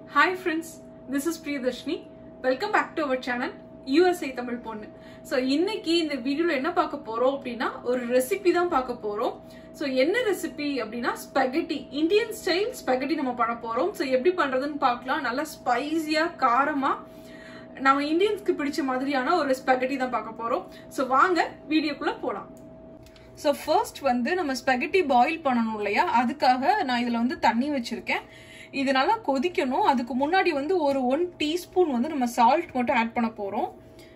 Hi friends this is Priyadharshini welcome back to our channel USI Tamil Ponnu so இன்னைக்கு இந்த வீடியோல என்ன பார்க்க போறோம் அப்படின்னா ஒரு ரெசிபி தான் பார்க்க போறோம் ஸோ என்ன ரெசிபி அப்படின்னா ஸ்பெகட்டி இந்தியன் ஸ்டைல் ஸ்பெகட்டி நம்ம பண்ண போறோம் ஸோ எப்படி பண்றதுன்னு பார்க்கலாம் நல்லா ஸ்பைசியா காரமா நம்ம இந்தியன்ஸ்க்கு பிடிச்ச மாதிரியான ஒரு ஸ்பெகட்டி தான் பார்க்க போறோம் ஸோ வாங்க வீடியோக்குள்ள போலாம் ஸோ ஃபர்ஸ்ட் வந்து நம்ம ஸ்பெகட்டி பாயில் பண்ணணும் இல்லையா அதுக்காக நான் இதில் வந்து தண்ணி வச்சுருக்கேன் இது நல்லா கொதிக்கணும் அதுக்கு முன்னாடி வந்து ஒரு ஒன் டீஸ்பூன் வந்து நம்ம சால்ட் மட்டும் ஆட் பண்ண போகிறோம்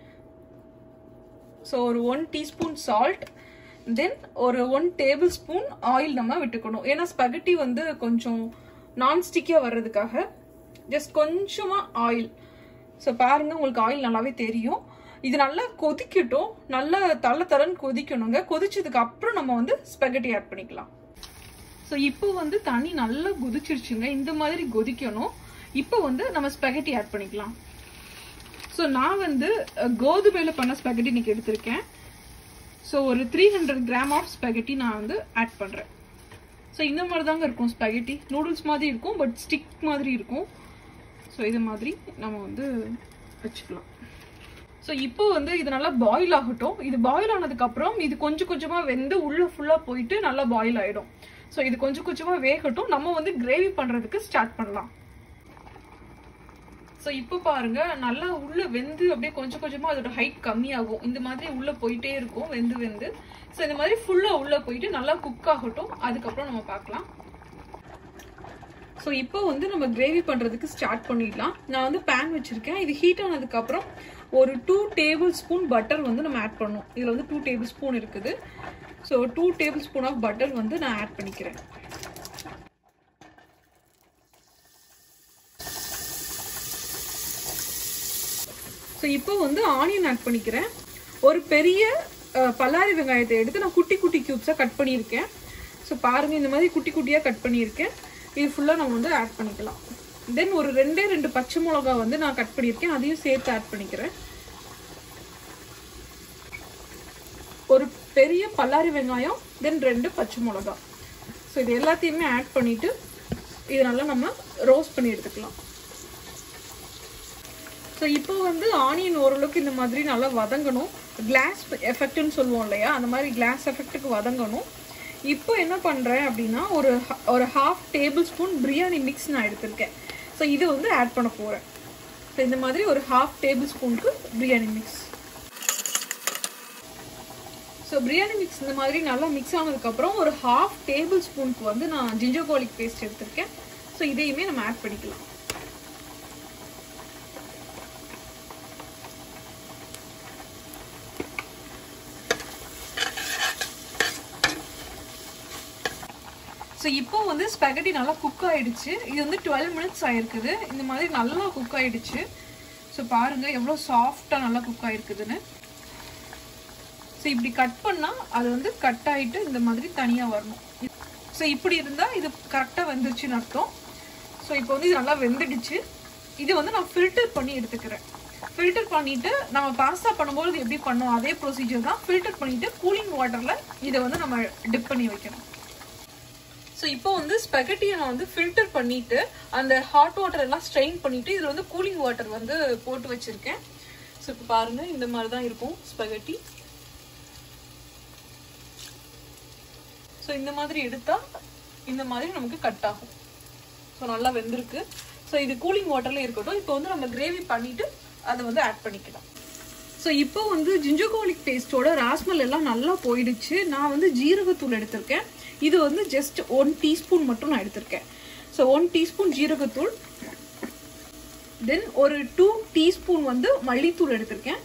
ஸோ ஒரு ஒன் டீஸ்பூன் சால்ட் தென் ஒரு ஒன் டேபிள் ஸ்பூன் ஆயில் நம்ம விட்டுக்கணும் ஏன்னா ஸ்பெகட்டி வந்து கொஞ்சம் நான்ஸ்டிக்காக வர்றதுக்காக ஜஸ்ட் கொஞ்சமாக ஆயில் ஸோ பாருங்க உங்களுக்கு ஆயில் நல்லாவே தெரியும் இது நல்லா கொதிக்கட்டும் நல்லா தள்ள தரன்னு கொதிக்கணுங்க கொதிச்சதுக்கு அப்புறம் நம்ம வந்து ஸ்பெகட்டி ஆட் பண்ணிக்கலாம் ஸோ இப்போ வந்து தண்ணி நல்லா கொதிச்சிருச்சுங்க இந்த மாதிரி கொதிக்கணும் இப்போ வந்து நம்ம ஸ்பெகட்டி ஆட் பண்ணிக்கலாம் ஸோ நான் வந்து கோதுமையில பண்ண ஸ்பெகட்டி இன்னைக்கு எடுத்திருக்கேன் ஸோ ஒரு three hundred gram of spaghetti நான் வந்து ஆட் பண்ணுறேன் ஸோ இந்த மாதிரி தாங்க இருக்கும் ஸ்பெகட்டி நூடுல்ஸ் மாதிரி இருக்கும் பட் ஸ்டிக் மாதிரி இருக்கும் ஸோ இது மாதிரி நம்ம வந்து வச்சுக்கலாம் ஸோ இப்போ வந்து இது நல்லா பாயில் ஆகட்டும் இது பாயில் ஆனதுக்கப்புறம் இது கொஞ்சம் கொஞ்சமாக வெந்து உள்ளே ஃபுல்லாக போயிட்டு நல்லா பாயில் ஆகிடும் ஸோ இது கொஞ்சம் கொஞ்சமாக வேகட்டும் நம்ம வந்து கிரேவி பண்ணுறதுக்கு ஸ்டார்ட் பண்ணலாம் ஸோ இப்போ பாருங்க நல்லா உள்ள வெந்து அப்படியே கொஞ்சம் கொஞ்சமாக அதோட ஹைட் கம்மியாகும் இந்த மாதிரி உள்ள போயிட்டே இருக்கும் வெந்து வெந்து ஸோ இந்த மாதிரி ஃபுல்லாக உள்ள போயிட்டு நல்லா குக் ஆகட்டும் அதுக்கப்புறம் நம்ம பார்க்கலாம் ஸோ இப்போ வந்து நம்ம கிரேவி பண்ணுறதுக்கு ஸ்டார்ட் பண்ணிடலாம் நான் வந்து பேன் வச்சுருக்கேன் இது ஹீட் ஆனதுக்கப்புறம் ஒரு டூ டேபிள் ஸ்பூன் பட்டர் வந்து நம்ம ஆட் பண்ணணும் இதில் வந்து டூ டேபிள் ஸ்பூன் இருக்குது so two tablespoon of butter வந்து நான் ஆட் பண்ணிக்கிறேன் ஸோ இப்போ வந்து ஆனியன் ஆட் பண்ணிக்கிறேன் ஒரு பெரிய பல்லாரி வெங்காயத்தை எடுத்து நான் குட்டி குட்டி க்யூப்ஸாக கட் பண்ணியிருக்கேன் ஸோ பாருங்கள் இந்த மாதிரி குட்டி குட்டியாக கட் பண்ணியிருக்கேன் இது ஃபுல்லாக நம்ம வந்து ஆட் பண்ணிக்கலாம் தென் ஒரு ரெண்டே ரெண்டு பச்சை மிளகா வந்து நான் கட் பண்ணியிருக்கேன் அதையும் சேர்த்து ஆட் பண்ணிக்கிறேன் ஒரு பெரிய பல்லாரி வெங்காயம் தென் ரெண்டு பச்சை மிளகா ஸோ இது எல்லாத்தையுமே ஆட் பண்ணிட்டு இது நல்லா நம்ம ரோஸ்ட் பண்ணி எடுத்துக்கலாம் ஸோ இப்போ வந்து ஆனியன் ஓரளவுக்கு இந்த மாதிரி நல்லா வதங்கணும் கிளாஸ் எஃபெக்ட்னு சொல்லுவோம் இல்லையா அந்த மாதிரி கிளாஸ் எஃபெக்ட்டுக்கு வதங்கணும் இப்போ என்ன பண்ணுறேன் அப்படின்னா ஒரு ஒரு half tablespoon biryani mix நான் எடுத்திருக்கேன் ஸோ இது வந்து ஆட் பண்ண போகிறேன் ஸோ இந்த மாதிரி ஒரு ஹாஃப் டேபிள் ஸ்பூனுக்கு biryani mix so biryani mix இந்த மாதிரி நல்லா மிக்ஸ் ஆனதுக்கப்புறம் ஒரு ஹாஃப் டேபிள் ஸ்பூனுக்கு வந்து நான் ஜிஞ்சர் கார்லிக் பேஸ்ட் எடுத்திருக்கேன் ஸோ இதையுமே நம்ம ஆட் பண்ணிக்கலாம் ஸோ இப்போ வந்து ஸ்பெகட்டி நல்லா குக் ஆயிடுச்சு இது வந்து டுவெல் மினிட்ஸ் ஆயிருக்குது இந்த மாதிரி நல்லா குக் ஆயிடுச்சு ஸோ பாருங்க எவ்வளோ சாஃப்டாக நல்லா குக் ஆயிருக்குதுன்னு ஸோ இப்படி கட் பண்ணால் அது வந்து கட் ஆகிட்டு இந்த மாதிரி தனியாக வரணும் ஸோ இப்படி இருந்தால் இது கரெக்டாக வெந்துருச்சுன்னு அர்த்தம் ஸோ இப்போ வந்து இது நல்லா வெந்துடுச்சு இது வந்து நான் ஃபில்டர் பண்ணி எடுத்துக்கிறேன் ஃபில்டர் பண்ணிவிட்டு நம்ம பாஸ்தா பண்ணும்போது எப்படி பண்ணோம் அதே ப்ரொசீஜர் தான் ஃபில்டர் பண்ணிவிட்டு கூலிங் வாட்டரில் இதை வந்து நம்ம டிப் பண்ணி வைக்கணும் ஸோ இப்போ வந்து ஸ்பெகட்டியை நான் வந்து ஃபில்டர் பண்ணிட்டு அந்த ஹாட் வாட்டர் எல்லாம் ஸ்ட்ரெயின் பண்ணிட்டு இதில் வந்து கூலிங் வாட்டர் வந்து போட்டு வச்சிருக்கேன் ஸோ இப்போ பாருங்க இந்த மாதிரி தான் இருக்கும் ஸ்பெகட்டி ஸோ இந்த மாதிரி எடுத்தா இந்த மாதிரி நமக்கு கட் ஆகும் ஸோ நல்லா வெந்திருக்கு ஸோ இது கூலிங் வாட்டர்ல இருக்கட்டும் இப்போ வந்து நம்ம கிரேவி பண்ணிட்டு அதை வந்து ஆட் பண்ணிக்கலாம் ஸோ இப்போ வந்து ஜிஞ்சோகாலிக் பேஸ்டோட ராஸ்மல் எல்லாம் நல்லா போயிடுச்சு நான் வந்து ஜீரகத்தூள் எடுத்திருக்கேன் இது வந்து ஜஸ்ட் ஒன் டீஸ்பூன் மட்டும் நான் எடுத்திருக்கேன் ஸோ ஒன் டீஸ்பூன் ஜீரகத்தூள் தென் ஒரு டூ டீஸ்பூன் வந்து மல்லித்தூள் எடுத்திருக்கேன்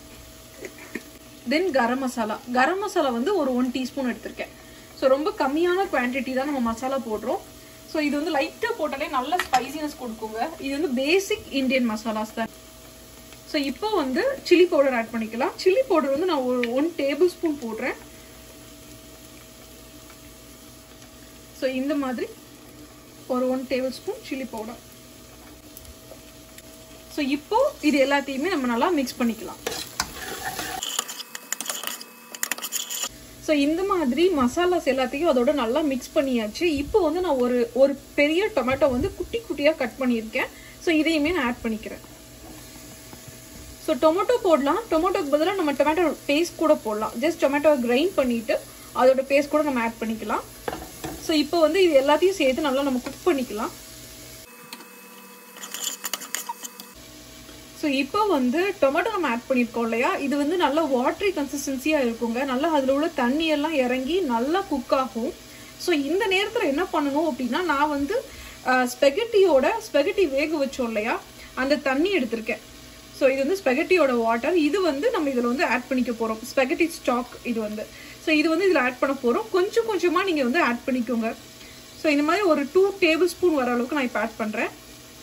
தென் கரம் மசாலா கரம் மசாலா வந்து ஒரு ஒன் டீஸ்பூன் எடுத்திருக்கேன் ஸோ ரொம்ப கம்மியான குவான்டிட்டி தான் நம்ம மசாலா போடுறோம் ஸோ இது வந்து லைட்டாக போட்டாலே நல்ல ஸ்பைசினஸ் கொடுக்குங்க இது வந்து பேசிக் இந்தியன் மசாலாஸ் தான் ஸோ இப்போ வந்து சில்லி பவுடர் ஆட் பண்ணிக்கலாம் சில்லி பவுடர் வந்து நான் ஒரு ஒன் டேபிள் ஸ்பூன் போடுறேன் ஸோ இந்த மாதிரி ஒரு one tablespoon chilli powder so இப்போ இது எல்லாத்தையுமே நம்ம நல்லா மிக்ஸ் பண்ணிக்கலாம் ஸோ இந்த மாதிரி மசாலாஸ் எல்லாத்தையும் அதோட நல்லா மிக்ஸ் பண்ணியாச்சு இப்போ வந்து நான் ஒரு ஒரு பெரிய டொமேட்டோ வந்து குட்டி குட்டியாக கட் பண்ணியிருக்கேன் ஸோ இதையுமே நான் ஆட் பண்ணிக்கிறேன் ஸோ டொமேட்டோ போடலாம் டொமேட்டோக்கு பதிலாக நம்ம டொமேட்டோ பேஸ்ட் கூட போடலாம் ஜஸ்ட் டொமேட்டோ கிரைண்ட் பண்ணிட்டு அதோட பேஸ்ட் கூட நம்ம ஆட் பண்ணிக்கலாம் ஸோ இப்போ வந்து இது எல்லாத்தையும் சேர்த்து நல்லா நம்ம குக் பண்ணிக்கலாம் ஸோ இப்போ வந்து டொமேட்டோ நம்ம ஆட் பண்ணியிருக்கோம் இல்லையா இது வந்து நல்ல வாட்டரி கன்சிஸ்டன்சியாக இருக்குங்க நல்லா அதில் உள்ள தண்ணி எல்லாம் இறங்கி நல்லா குக் ஆகும் ஸோ இந்த நேரத்தில் என்ன பண்ணணும் அப்படின்னா நான் வந்து ஸ்பெகட்டியோட ஸ்பெகட்டி வேக வச்சோம் இல்லையா அந்த தண்ணி எடுத்திருக்கேன் ஸோ இது வந்து ஸ்பெகட்டியோட வாட்டர் இது வந்து நம்ம இதில் வந்து ஆட் பண்ணிக்க போகிறோம் ஸ்பெகட்டி ஸ்டாக் இது வந்து ஸோ இது வந்து இதில் ஆட் பண்ண போகிறோம் கொஞ்சம் கொஞ்சமாக நீங்கள் வந்து ஆட் பண்ணிக்கோங்க ஸோ இந்த மாதிரி ஒரு டூ டேபிள் ஸ்பூன் வர அளவுக்கு நான் இப்போ ஆட் பண்ணுறேன்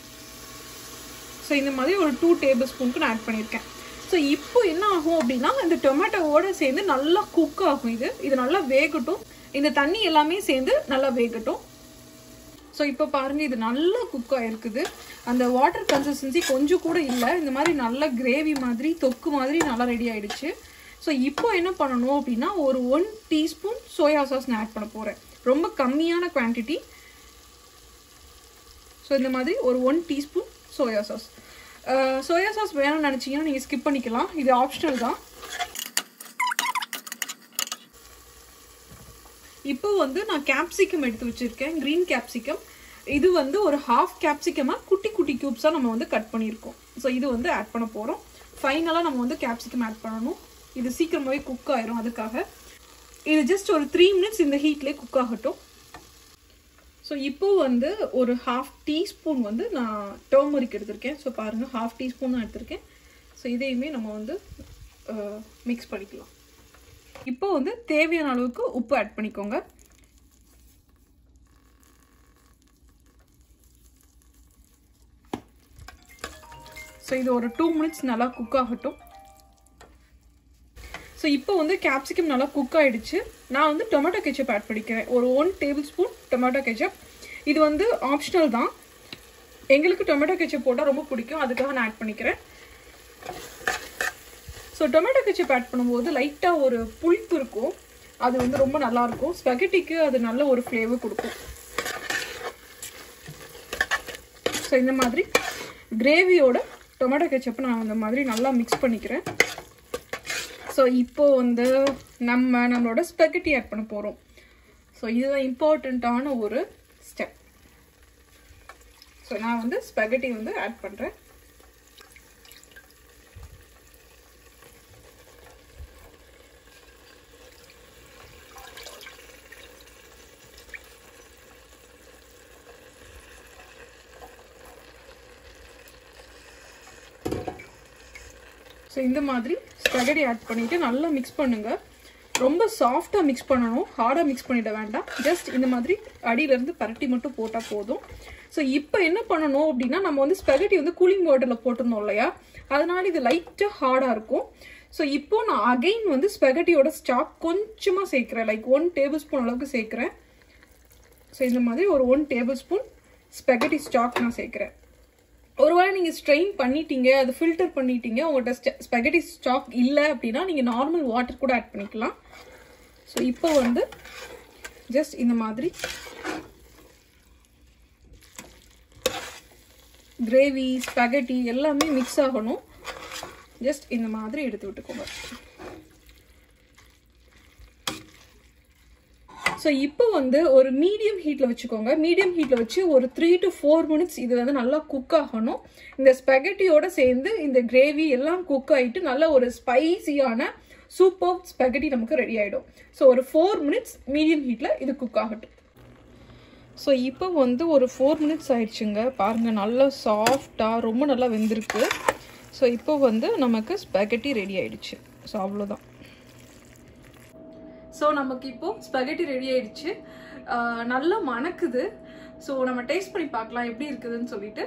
ஸோ இந்த மாதிரி ஒரு டூ டேபிள் ஸ்பூனுக்கு நான் ஆட் பண்ணியிருக்கேன் ஸோ இப்போ என்ன ஆகும் அப்படின்னா இந்த டொமேட்டோவோட சேர்ந்து நல்லா குக் ஆகும் இது இது நல்லா வேகட்டும் இந்த தண்ணி எல்லாமே சேர்ந்து நல்லா வேகட்டும் ஸோ இப்போ பாருங்க இது நல்லா குக் ஆயிருக்குது அந்த வாட்டர் கன்சிஸ்டன்சி கொஞ்சம் கூட இல்லை இந்த மாதிரி நல்ல கிரேவி மாதிரி தொக்கு மாதிரி நல்லா ரெடி ஆயிடுச்சு ஸோ இப்போ என்ன பண்ணணும் அப்படின்னா ஒரு ஒன் டீஸ்பூன் சோயா சாஸ் நான் ஆட் பண்ண போகிறேன் ரொம்ப கம்மியான குவான்டிட்டி ஸோ இந்த மாதிரி ஒரு one teaspoon soya sauce soya sauce வேணும்னு நினச்சிங்கன்னா நீங்கள் ஸ்கிப் பண்ணிக்கலாம் இது ஆப்ஷனல் தான் இப்போ வந்து நான் கேப்சிகம் எடுத்து வச்சுருக்கேன் க்ரீன் கேப்சிகம் இது வந்து ஒரு ஹாஃப் கேப்சிகமாக குட்டி குட்டி க்யூப்ஸாக நம்ம வந்து கட் பண்ணியிருக்கோம் ஸோ இது வந்து ஆட் பண்ண போகிறோம் ஃபைனலாக நம்ம வந்து கேப்சிகம் ஆட் பண்ணணும் இது சீக்கிரமாகவே குக் ஆயிரும் அதுக்காக இது ஜஸ்ட் ஒரு த்ரீ மினிட்ஸ் இந்த ஹீட்லேயே குக் ஆகட்டும் ஸோ இப்போ வந்து ஒரு ஹாஃப் டீஸ்பூன் வந்து நான் டர்மரிக் எடுத்திருக்கேன் ஸோ பாருங்கள் ஹாஃப் டீஸ்பூன் தான் எடுத்திருக்கேன் ஸோ இதையுமே நம்ம வந்து மிக்ஸ் பண்ணிக்கலாம் இப்போ வந்து தேவையான அளவுக்கு உப்பு ஆட் பண்ணிக்கோங்க ஸோ இது ஒரு டூ மினிட்ஸ் நல்லா குக் ஆகட்டும் ஸோ இப்போ வந்து கேப்சிகம் நல்லா குக் ஆயிடுச்சு நான் வந்து டொமேட்டோ கெச்சப் ஆட் பண்ணிக்கிறேன் ஒரு one tablespoon tomato ketchup இது வந்து ஆப்ஷனல் தான் எங்களுக்கு டொமேட்டோ கெச்சப் போட்டால் ரொம்ப பிடிக்கும் அதுக்காக நான் ஆட் பண்ணிக்கிறேன் ஸோ டொமேட்டோ கெச்சப் ஆட் பண்ணும்போது லைட்டாக ஒரு புளிப்பு இருக்கும் அது வந்து ரொம்ப நல்லாயிருக்கும் ஸ்பெகட்டிக்கு அது நல்ல ஒரு ஃப்ளேவர் கொடுக்கும் ஸோ இந்த மாதிரி கிரேவியோட டொமேட்டோ கெச்சப்பை நான் அந்த மாதிரி நல்லா மிக்ஸ் பண்ணிக்கிறேன் ஸோ இப்போ வந்து நம்ம நம்மளோட ஸ்பெகட்டி ஆட் பண்ண போகிறோம் ஸோ இதுதான் இம்பார்ட்டண்ட்டான ஒரு ஸ்டெப் ஸோ நான் வந்து ஸ்பெகட்டி வந்து ஆட் பண்ணுறேன் ஸோ இந்த மாதிரி ஸ்பெகடி ஆட் பண்ணிவிட்டு நல்லா மிக்ஸ் பண்ணுங்கள் ரொம்ப சாஃப்டாக மிக்ஸ் பண்ணணும் ஹார்டாக மிக்ஸ் பண்ணிட வேண்டாம் ஜஸ்ட் இந்த மாதிரி அடியிலேருந்து பரட்டி மட்டும் போட்டால் போதும் ஸோ இப்போ என்ன பண்ணணும் அப்படின்னா நம்ம வந்து ஸ்பெகட்டி வந்து கூலிங் வாட்டரில் போட்டிருந்தோம் இல்லையா அதனால இது லைட்டாக ஹார்டாக இருக்கும் ஸோ இப்போ நான் அகைன் வந்து ஸ்பெகட்டியோட ஸ்டாக் கொஞ்சமாக சேர்க்குறேன் லைக் ஒன் டேபிள் ஸ்பூன் அளவுக்கு சேர்க்குறேன் ஸோ இந்த மாதிரி ஒரு one tablespoon spaghetti stock நான் சேர்க்குறேன் ஒருவேளை நீங்கள் ஸ்ட்ரெயின் பண்ணிட்டீங்க அது ஃபில்டர் பண்ணிட்டீங்க உங்கள்கிட்ட ஸ்பெகட்டி ஸ்டாக் இல்லை அப்படின்னா நீங்கள் நார்மல் வாட்டர் கூட ஆட் பண்ணிக்கலாம் ஸோ இப்போ வந்து ஜஸ்ட் இந்த மாதிரி கிரேவி ஸ்பெகட்டி எல்லாமே மிக்ஸ் ஆகணும் ஜஸ்ட் இந்த மாதிரி எடுத்து விட்டுக்கோங்க ஸோ இப்போ வந்து ஒரு மீடியம் ஹீட்டில் வச்சுக்கோங்க மீடியம் ஹீட்டில் வச்சு ஒரு த்ரீ டு ஃபோர் மினிட்ஸ் இது வந்து நல்லா குக் ஆகணும் இந்த ஸ்பெகட்டியோட சேர்ந்து இந்த கிரேவி எல்லாம் குக் ஆகிட்டு நல்ல ஒரு ஸ்பைசியான சூப்பர் ஸ்பெகட்டி நமக்கு ரெடி ஆகிடும் ஸோ ஒரு ஃபோர் மினிட்ஸ் மீடியம் ஹீட்டில் இது குக் ஆகட்டும் ஸோ இப்போ வந்து ஒரு ஃபோர் மினிட்ஸ் ஆயிடுச்சுங்க பாருங்கள் நல்லா சாஃப்டாக ரொம்ப நல்லா வெந்திருக்கு ஸோ இப்போ வந்து நமக்கு ஸ்பெகட்டி ரெடி ஆயிடுச்சு ஸோ அவ்வளோதான் ஸோ நமக்கு இப்போ ஸ்பெகட்டி ரெடி ஆயிடுச்சு நல்லா மணக்குது ஸோ நம்ம டேஸ்ட் பண்ணி பார்க்கலாம் எப்படி இருக்குதுன்னு சொல்லிட்டு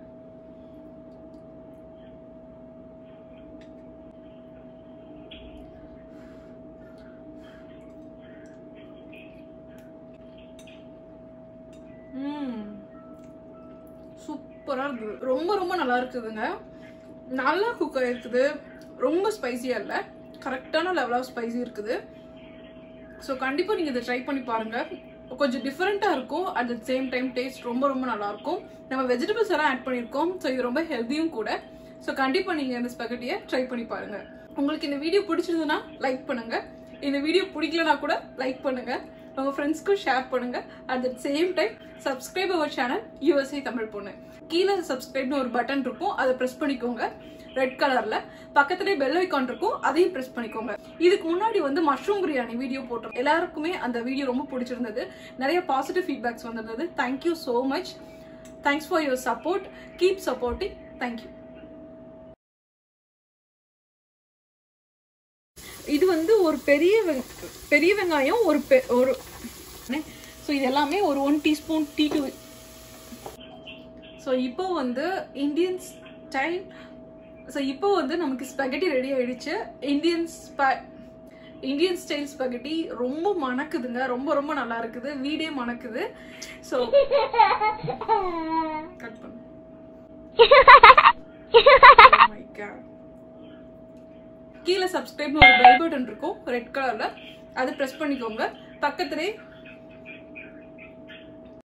சூப்பராக இருக்குது ரொம்ப ரொம்ப நல்லா இருக்குதுங்க நல்லா குக் ஆகிருக்குது ரொம்ப ஸ்பைசியாக இல்லை கரெக்டான லெவல் ஆஃப் ஸ்பைசி இருக்குது ஸோ கண்டிப்பாக நீங்கள் இதை ட்ரை பண்ணி பாருங்கள் கொஞ்சம் டிஃப்ரெண்ட்டாக இருக்கும் at the same time taste ரொம்ப ரொம்ப நல்லா இருக்கும் நம்ம வெஜிடபிள்ஸ் எல்லாம் ஆட் பண்ணியிருக்கோம் ஸோ இது ரொம்ப ஹெல்த்தியும் கூட ஸோ கண்டிப்பாக நீங்கள் இந்த ஸ்பெகட்டியை ட்ரை பண்ணி பாருங்க உங்களுக்கு இந்த வீடியோ பிடிச்சிருந்ததுன்னா லைக் பண்ணுங்க இந்த வீடியோ பிடிக்கலனா கூட லைக் பண்ணுங்க உங்க ஃப்ரெண்ட்ஸ்க்கும் ஷேர் பண்ணுங்க at the same time subscribe our channel USI Tamil Ponnu கீழே சப்ஸ்கிரைப்னு ஒரு பட்டன் இருக்கும் அதை ப்ரெஸ் பண்ணிக்கோங்க ரெட் கலர்ல பக்கத்துலேயே பெல் ஐக்கான் இருக்கும் அதையும் ப்ரெஸ் பண்ணிக்கோங்க இதுக்கு முன்னாடி வந்து மஷ்ரூம் பிரியாணி வீடியோ போட்டோம் எல்லாருக்குமே அந்த வீடியோ ரொம்ப பிடிச்சிருந்தது நிறைய பாசிட்டிவ் ஃபீட்பேக்ஸ் வந்திருந்தது thank you so much thanks for your support keep supporting thank you இது வந்து ஒரு பெரிய வெங்- பெரிய வெங்காயம் ஒரு பெ- ஒரு ஸோ இது எல்லாமே ஒரு one teaspoon tea two so இப்போ வந்து இந்தியன் ஸ்டைல் ஸோ இப்போ வந்து நமக்கு ஸ்பெகட்டி ரெடி ஆயிடுச்சு இந்தியன் ஸ்ப இந்தியன் ஸ்டைல் ஸ்பெகட்டி ரொம்ப மணக்குதுங்க ரொம்ப ரொம்ப நல்லா இருக்குது வீடே மணக்குது ஸோ கட் பண்ணு Oh my God. கீழே சப்ஸ்கிரைப்னு ஒரு பெல் பட்டன் இருக்கும் ரெட் கலர்ல அது பிரஸ் பண்ணிக்கோங்க பக்கத்துலேயே